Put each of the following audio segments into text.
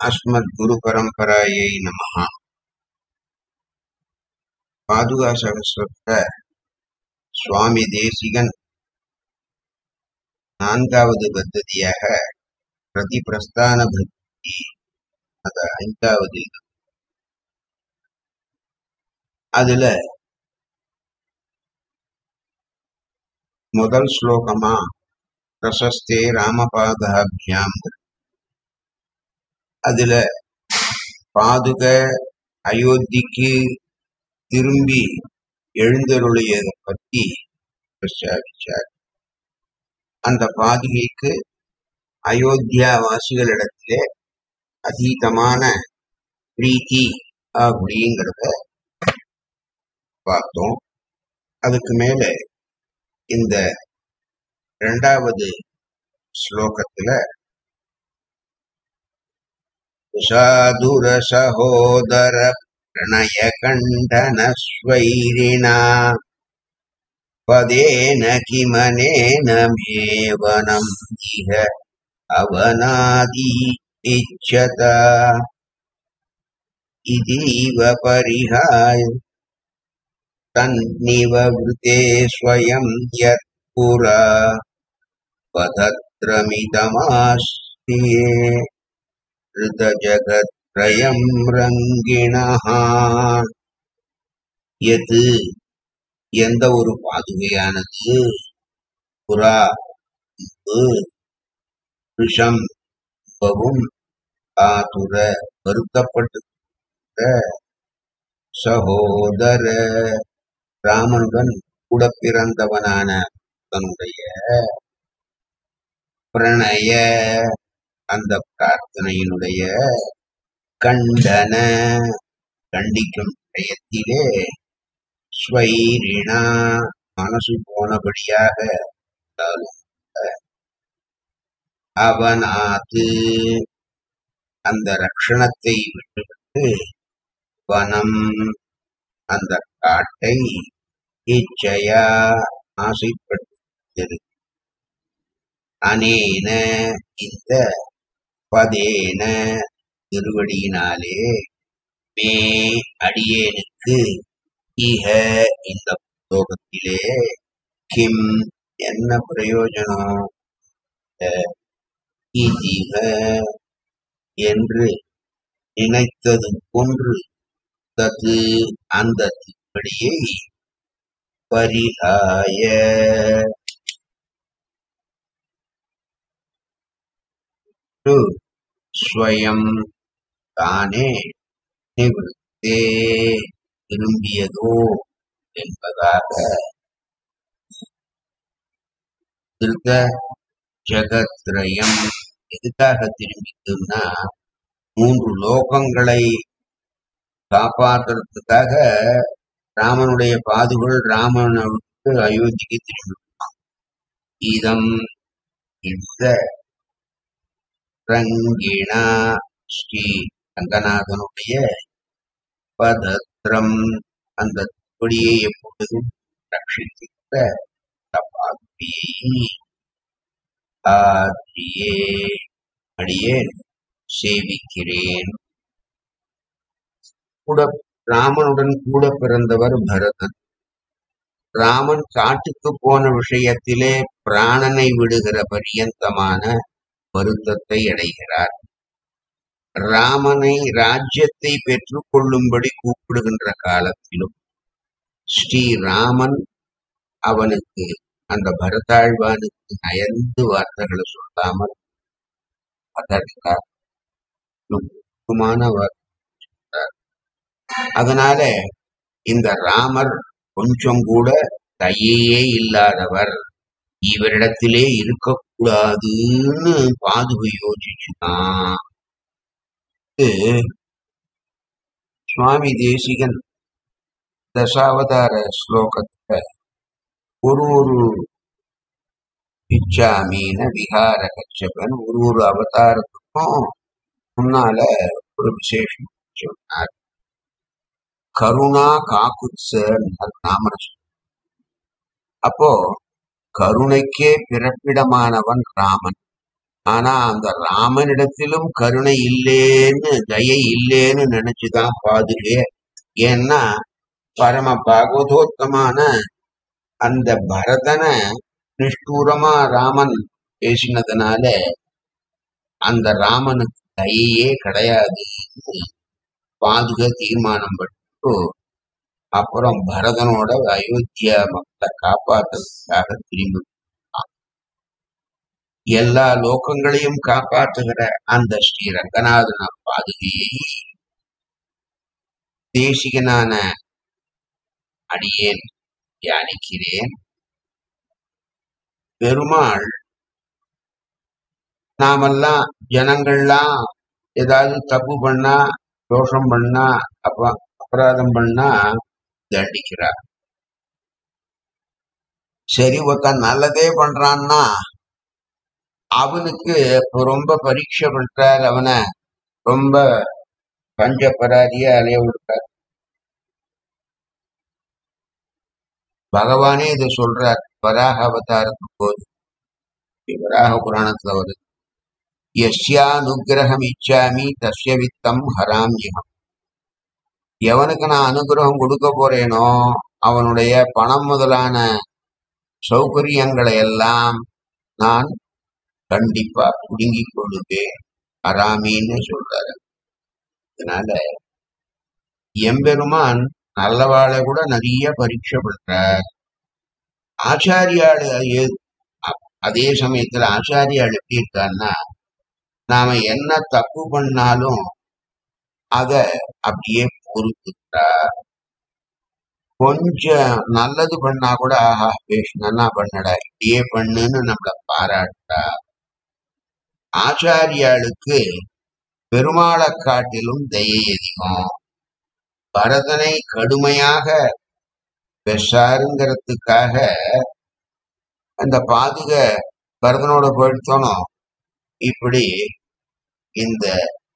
அஸ்மத்குருபரம்பராயை நமஹ பாதுகா சகஸ்ரத்துல சுவாமி தேசிகன் நான்காவது பத்ததியாக பிரதி பிரஸ்தான பக்தி அது ஐந்தாவது இது. அதுல முதல் ஸ்லோகமா பிரசஸ்தே ராமபாதாபியாம் அதுல பாதுக அயோத்திக்கு திரும்பி எழுந்தருளியதை பத்தி பிரஸ்தாபிச்சார் அந்த பாதுகைக்கு அயோத்தியா வாசிகளிடத்திலே அதீதமான பிரீத்தி அப்படிங்கிறத பார்த்தோம் அதுக்கு மேல இந்த இரண்டாவது ஸ்லோகத்துல சாதுர சகோதர பிரணய கண்டன ஸ்வைரிணா பதேன கிமனேன மேவனம் இஹ அவனாதி இச்சதா இதீவ பரிஹாய தன்னிவவృతే ஸ்வயம் யத் புரா பதத்ரமிதமாஸ்தியே ऋतजगत्त्रयम् ரங்கிணः எது எந்த ஒரு பாதுகையானது புறா விஷம் இப்பவும் ஆதுர வருத்தப்பட்டு சகோதர ராமனுடன் கூட பிறந்தவனான தன்னுடைய பிரணய அந்த பிரார்த்தனையினுடைய கண்டன கண்டிக்கும் பயத்திலே ஸ்வைரிணா மனசு போனபடியாக இருந்தாலும் அவனாது அந்த ரக்ஷணத்தை விட்டுவிட்டு வனம் அந்த காட்டை இச்சையா ஆசைப்பட்டு அனேன இந்த பதேன திருவடியினாலே மே அடியேனுக்கு இஹ இந்த லோகத்திலே கிம் என்ன பிரயோஜனம் இதிக என்று நினைத்தது போன்று தது அந்த திருப்படியை பரிகாய ஸ்வயம் தானே நிவృத்தே திரும்பியதோ என்பதாக திருத்த ஜெகத்ரயம் எதுக்காக திரும்பிக்குன்னா மூன்று லோகங்களை காப்பாற்றுறதுக்காக ராமனுடைய பாதுகள் ராமனை விட்டு அயோத்திக்கு திரும்பி இதம் இந்த ரங்கிணா ஸ்ரீ ரங்கநாதனுடைய பதத்ரம் அந்த கொடியை எப்பொழுதும் ரட்சிக்கின்ற பாதுகையை ஆதியே அடியே சேவிக்கிறேன் கூட ராமனுடன் கூட பிறந்தவர் பரதன் ராமன் காட்டுக்கு போன விஷயத்திலே பிராணனை விடுகிற பரியந்தமான வருத்தத்தை அடைகிறார் ராமனை ராஜ்யத்தை பெற்றுக் கொள்ளும்படி கூப்பிடுகின்ற காலத்திலும் ஸ்ரீராமன் அவனுக்கு அந்த பரதாழ்வானுக்கு அயர்ந்து வார்த்தைகளை சொல்லாமல் அதற்கார் முக்கியமான வார்த்தை அதனால இந்த ராமர் கொஞ்சம் கூட தயையே இல்லாதவர் இவரிடத்திலே இருக்கக்கூடாதுன்னு பாதுகை யோசிச்சுதான் சுவாமி தேசிகன் தசாவதார ஸ்லோகத்துல ஒரு ஒரு பிச்சாமீன விகார கச்சபன் ஒரு ஒரு அவதாரத்துக்கும் முன்னால ஒரு விசேஷம் சொன்னார் கருணா காக்குத்சர் நாமரசம் அப்போ கருணைக்கே பிறப்பிடமானவன் ராமன் ஆனா அந்த ராமனிடத்திலும் கருணை இல்லேன்னு தயை இல்லேன்னு நினைச்சுதான் பாதுகே ஏன்னா பரம பாகவதோத்தமான அந்த பரதனை நிஷ்டூரமா ராமன் பேசினதுனால அந்த ராமனுக்கு தயையே கிடையாது பாதுக தீர்மானம் பண்ணிட்டு அப்புறம் பரதனோட அயோத்தியா மக்களை காப்பாற்றுறதுக்காக திரும்பி வந்தான். எல்லா லோகங்களையும் காப்பாற்றுகிற அந்த ஸ்ரீ ரங்கநாதன பாதுகையை தேசிகனான அடியேன் தியானிக்கிறேன் பெருமாள் நாமெல்லாம் ஜனங்கள்லாம் ஏதாவது தப்பு பண்ணா தோஷம் பண்ணா அப்ப அபராதம் பண்ணா தண்டிக்கிறார் சரி ஒருத்தன் நல்லதே பண்றான்னா அவனுக்கு ரொம்ப பரீட்சை பண்றார் அவனை ரொம்ப பஞ்ச பராதிய அலைய விடுறார் பகவானே இதை சொல்றார் வராக அவதாரத்துக்கு போது வராக புராணத்துல வருது எஸ்யானுகிரகம் இச்சாமி தஸ்ய வித்தம் ஹராமியம் எவனுக்கு நான் அனுகிரகம் கொடுக்க போறேனோ அவனுடைய பணம் முதலான சௌகரியங்களை எல்லாம் நான் கண்டிப்பா புடுங்கிக் கொள்ளுவேன் ஹராமின்னு சொல்றாரு அதனால எம்பெருமான் நல்லவாளை கூட நிறைய பரீட்சை பண்றார் ஆச்சாரியாள் ஏ- அ- அதே சமயத்துல ஆச்சாரியாள் எப்படி இருக்கான்னா நாம என்ன தப்பு பண்ணாலும் அத அப்படியே பொறுத்துக்கிறா கொஞ்சம் நல்லது பண்ணா கூட ஆஹா பேஷ் நல்லா பண்ணடா இப்படியே பண்ணுன்னு நம்மள பாராட்டா ஆச்சாரியாளுக்கு பெருமாளை காட்டிலும் தயை அதிகம் பரதனை கடுமையாக பெஷாருங்கிறதுக்காக அந்த பாதுக பரதனோட போயிடுத்தோனோ இப்படி இந்த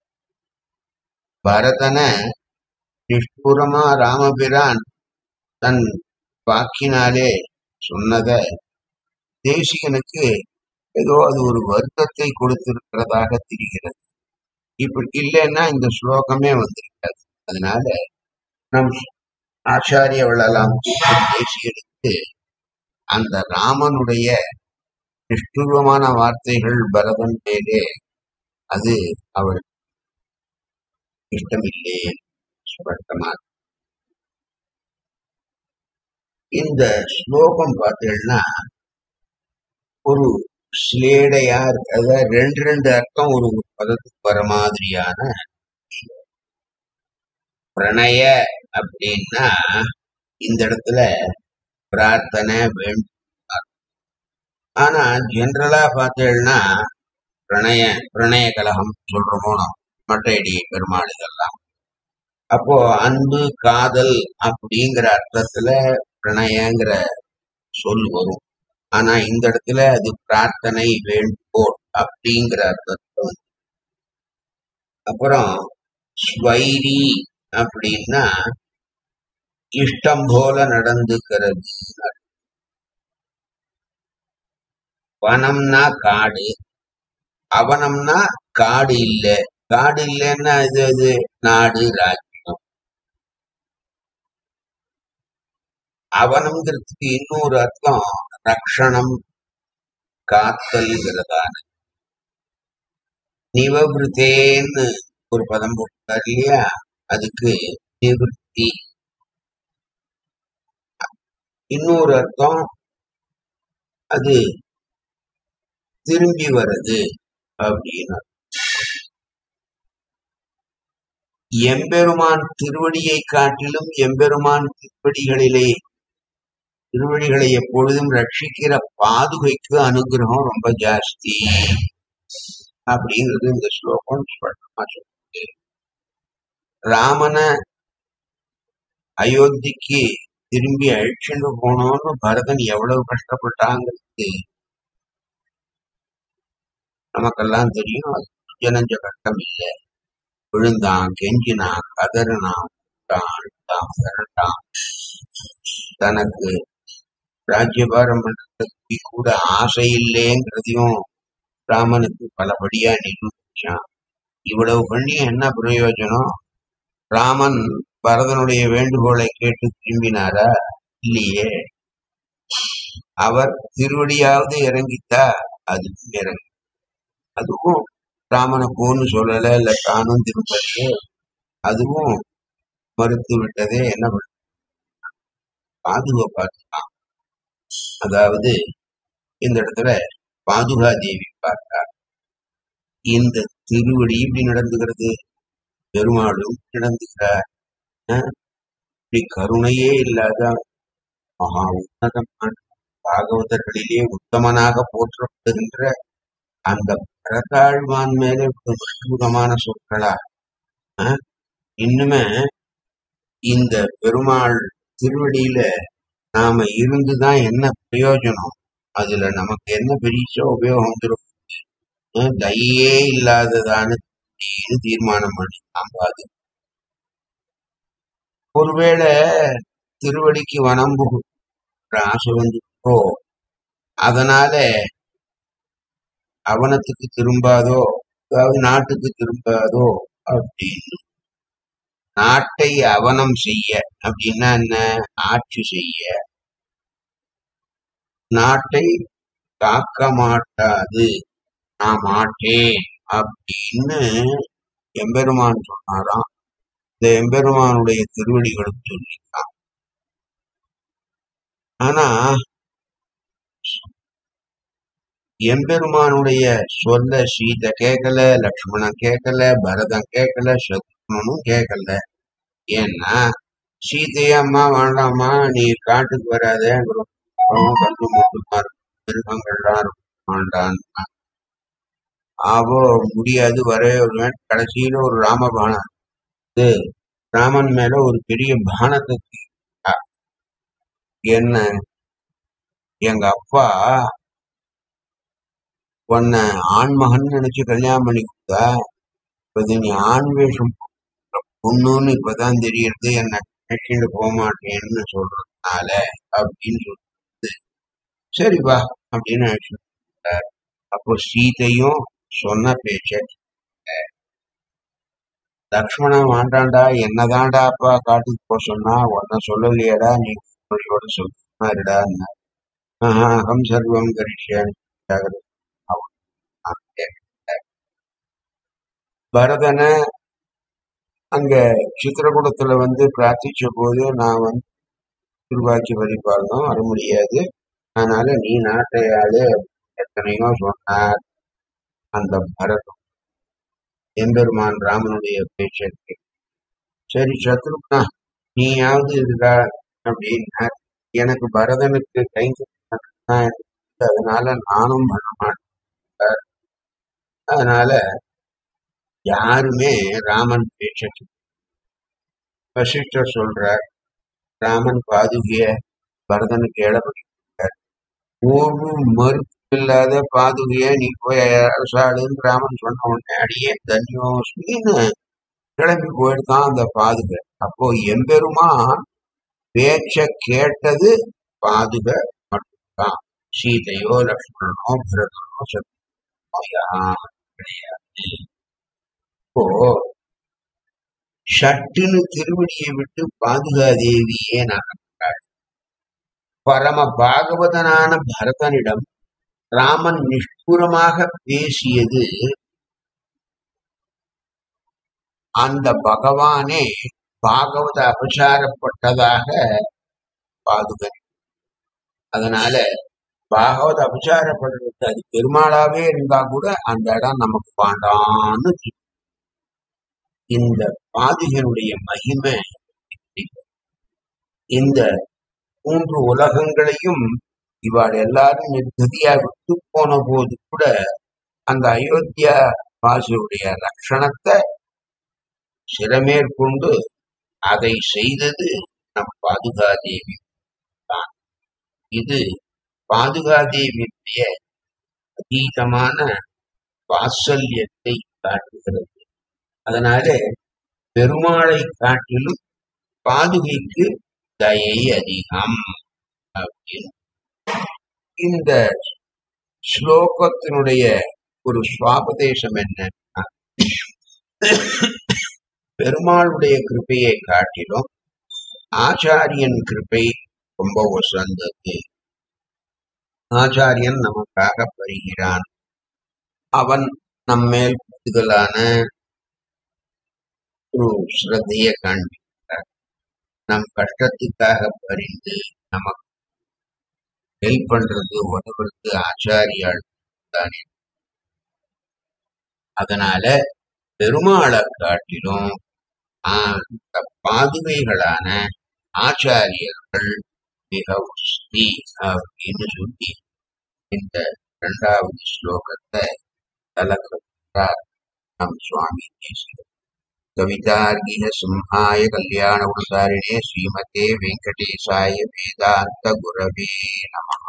பரதனை நிஷ்புரமா ராமபிரான் தன் வாக்கினாலே சொன்னத தேசிகனுக்கு ஏதோ அது ஒரு வருத்தத்தை கொடுத்திருக்கிறதாக தெரிகிறது இப்படி இல்லைன்னா இந்த ஸ்லோகமே வந்திருக்காது அதனால நம் ஆச்சாரியவளெல்லாம் தேசிகனுக்கு அந்த ராமனுடைய நிஷ்டூரமான வார்த்தைகள் பரதன் மேலே அது அவள் இஷ்டமில்லை ஸ்பஷ்டமா இந்த ஸ்லோகம் பார்த்தீங்கன்னா ஒரு ஸ்லேடையா இருக்கு அதாவது ரெண்டு ரெண்டு அர்த்தம் ஒரு பதத்துக்கு வர மாதிரியான பிரணய அப்படின்னா இந்த இடத்துல பிரார்த்தனை வேண்டும் ஆனா ஜென்ரலா பார்த்தீங்கன்னா பிரணய பிரணய கலகம் சொல்றோமோ மட்டையடி பெருமாள் இதெல்லாம் அப்போ அன்பு காதல் அப்படிங்கிற அர்த்தத்துல பிரணயங்கிற சொல் வரும் ஆனா இந்த இடத்துல அது பிரார்த்தனை வேண்டுகோள் அப்படிங்கிற அர்த்தத்துல வந்து அப்புறம் ஸ்வைரி அப்படின்னா இஷ்டம் போல நடந்துக்கிறது வனம்னா காடு அவனம்னா காடு இல்ல காடு இல்லைன்னா இது இது நாடு ராஜ்யம் அவனம்ங்கிறதுக்கு இன்னொரு அர்த்தம் ரக்ஷணம் காத்தல்ங்கிறதான நிவபிருத்தேன்னு ஒரு பதம் போட்டார் இல்லையா அதுக்கு நிவர்த்தி இன்னொரு அர்த்தம் அது திரும்பி வருது அப்படின்னு எம்பெருமான் திருவடியை காட்டிலும் எம்பெருமான் திருவடிகளிலே திருவடிகளை எப்பொழுதும் ரட்சிக்கிற பாதுகைக்கு அனுகிரகம் ரொம்ப ஜாஸ்தி அப்படிங்கிறது இந்த ஸ்லோகம் ஸ்பஷ்டமா சொல்லுது ராமனை அயோத்திக்கு திரும்பி அழிச்சுட்டு போனோம்னு பரதன் எவ்வளவு கஷ்டப்பட்டாங்கிறது நமக்கெல்லாம் தெரியும் அது ஜனஞ்ச கஷ்டம் இல்லை விழுந்தான் கெஞ்சினான் கதறினான் விட்டான், அழுதான் விரட்டான் தனக்கு ராஜ்யபாரம் பண்றதுக்கு கூட ஆசை இல்லைங்கிறதையும் ராமனுக்கு பலபடியா நிரூபிச்சான் இவ்வளவு பண்ணி என்ன பிரயோஜனம் ராமன் பரதனுடைய வேண்டுகோளை கேட்டு திரும்பினாரா இல்லையே அவர் திருவடியாவது இறங்கித்தா அதுவும் இறங்கி அதுவும் ராமனை போன்னு சொல்லல இல்ல தானும் திரும்பலையே அதுவும் மறுத்து விட்டதே என்ன பண்ண பாதுகாப்பாத்துதான் அதாவது இந்த இடத்துல பாதுகா தேவி பார்த்தார் இந்த திருவடி இப்படி நடந்துகிறது பெருமாளும் நடந்துகிறார் அஹ் இப்படி கருணையே இல்லாத மகா உன்னதமான பாகவதர்களிலே உத்தமனாக போற்றப்படுகின்ற அந்த பரதாழ்வான் மேலே ஒரு அற்புதமான சொற்களா அஹ் இன்னுமே இந்த பெருமாள் திருவடியில நாம இருந்துதான் என்ன பிரயோஜனம் அதுல நமக்கு என்ன பெரிய உபயோகம் வந்துடும் அஹ் தயையே இல்லாததான திருவடின்னு தீர்மானம் பண்ணி நம்பாது ஒருவேளை திருவடிக்கு வனம் புகுன்ற ஆசை வந்துட்டோ அதனால அவனத்துக்கு திரும்பாதோ அதாவது நாட்டுக்கு திரும்பாதோ அப்படின்னு நாட்டை அவனம் செய்ய அப்படின்னா என்ன ஆட்சி செய்ய நாட்டை காக்க மாட்டாது நான் மாட்டேன் அப்படின்னு எம்பெருமான் சொன்னாராம் இந்த எம்பெருமானுடைய திருவடிகளுக்கு சொல்லிட்டான் ஆனா எம்பெருமானுடைய சொல்ல சீதை கேட்கல லக்ஷ்மணன் கேட்கல பரதன் கேட்கல சத்ருனும் கேட்கல ஏன்னா சீதையே அம்மா வேண்டாம்மா நீ காட்டுக்கு வராத கண்டு முட்டுமா மிருகங்கள்லாம் இருக்கும் வேண்டான் ஆவோ முடியாது வரவே வருவேன் கடைசியில ஒரு ராமபானம் இது ராமன் மேல ஒரு பெரிய பானத்தை தூக்கிட்டா. என்ன எங்க அப்பா உன்னை ஆண்மகன் நினைச்சு கல்யாணம் பண்ணி கொடுத்தா இப்ப இது நீ ஆண் வேஷம் போட்ட பொண்ணுன்னு இப்பதான் தெரியறது என்ன நினைச்சுட்டு போக மாட்டேன்னு சொல்றதுனால அப்படின்னு சொல்லிட்டு சரி வா அப்படின்னு அழைச்சிட்டு போயிட்டார். அப்போ சீதையும் சொன்ன பேச்ச லக்ஷ்மணன் வேண்டாண்டா என்னதான்டா அப்பா காட்டுக்கு போக சொன்னா உன்ன சொல்லலையேடா நீ மொழியோட சொல்லிருடா அகம் சர்வம் கரிஷ்யன் பரதனை அங்க சித்திரகூடத்துல வந்து பிரார்த்திச்ச போது நான் வந்து திருவாக்கி வழிபாடணும் வர முடியாது அதனால நீ நாட்டை ஆளு எத்தனையோ சொன்னார் அந்த பரதம் எம்பெருமான் ராமனுடைய பேச்சை சரி சத்ருக்னா நீயாவது இருக்கா அப்படின்னா எனக்கு பரதனுக்கு கை அதனால நானும் பண்ண மாட்டேன் அதனால யாருமே ராமன் பேச்ச வசிஷ்டர் சொல்றார் ராமன் பாதுகிய பரதனுக்கு ஏழப்படி ஒரு மறுப்பு இல்லாத பாதுகைய நீ போய் அரசாளுன்னு ராமன் சொன்ன உடனே அடியே தன்யோஸ்மின்னு கிளம்பி போயிடுதான் அந்த பாதுகை அப்போ எம்பெருமான் பேச்ச கேட்டது பாதுகை மட்டும்தான் சீதையோ லக்ஷ்மணனோ பரதனோ சத்ருனோ யாரும் கிடையாது இப்போ ஷட்டுன்னு திருவடியை விட்டு பாதுகாதேவியே நகர்ந்தாள் பரம பாகவதனான பரதனிடம் ராமன் நிஷ்புரமாக பேசியது அந்த பகவானே பாகவத அபசாரப்பட்டதாக பாதுகை அதனால பாகவத அபசாரப்படுறது அது பெருமாளாவே இருந்தா கூட அந்த இடம் நமக்கு வேண்டான்னு தீர்ப்பு. இந்த பாதுகனுடைய மகிமை இந்த மூன்று உலகங்களையும் இவாள் எல்லாரும் நிர்கதியா விட்டு போன போது கூட அந்த அயோத்தியா வாசியுடைய லட்சணத்தை சிறமேற்கொண்டு அதை செய்தது நம் பாதுகாதேவி தான் இது பாதுகாதேவியுடைய அதீதமான வாத்சல்யத்தை காட்டுகிறது அதனால பெருமாளை காட்டிலும் பாதுகைக்கு தயை அதிகம் அப்படின்னு இந்த ஸ்லோகத்தினுடைய ஒரு சுவாபதேசம் என்ன பெருமாளுடைய கிருபையை காட்டிலும் ஆச்சாரியன் கிருபை ரொம்ப உசந்தது ஆச்சாரியன் நமக்காக வருகிறான் அவன் நம்மேல் கூடுதலான ஒரு ஸ்ரத்தைய காண்பிக்கிறார் நம் கஷ்டத்துக்காக பறிந்து நமக்கு ஹெல்ப் பண்றது உதவுறது ஆச்சாரியால் தானே அதனால பெருமாளை காட்டிலும் ஆஹ், இந்த பாதுகைகளான ஆச்சாரியர்கள் மிக உஸ்தி அப்படின்னு சொல்லி இந்த இரண்டாவது ஸ்லோகத்தை கலக்கிறார் நம் சுவாமி தேசிகர் கவிதார்கிக சிம்ஹாய கல்யாண உசாரிணே ஸ்ரீமதே வெங்கடேசாய வேதாந்த குரவே நமः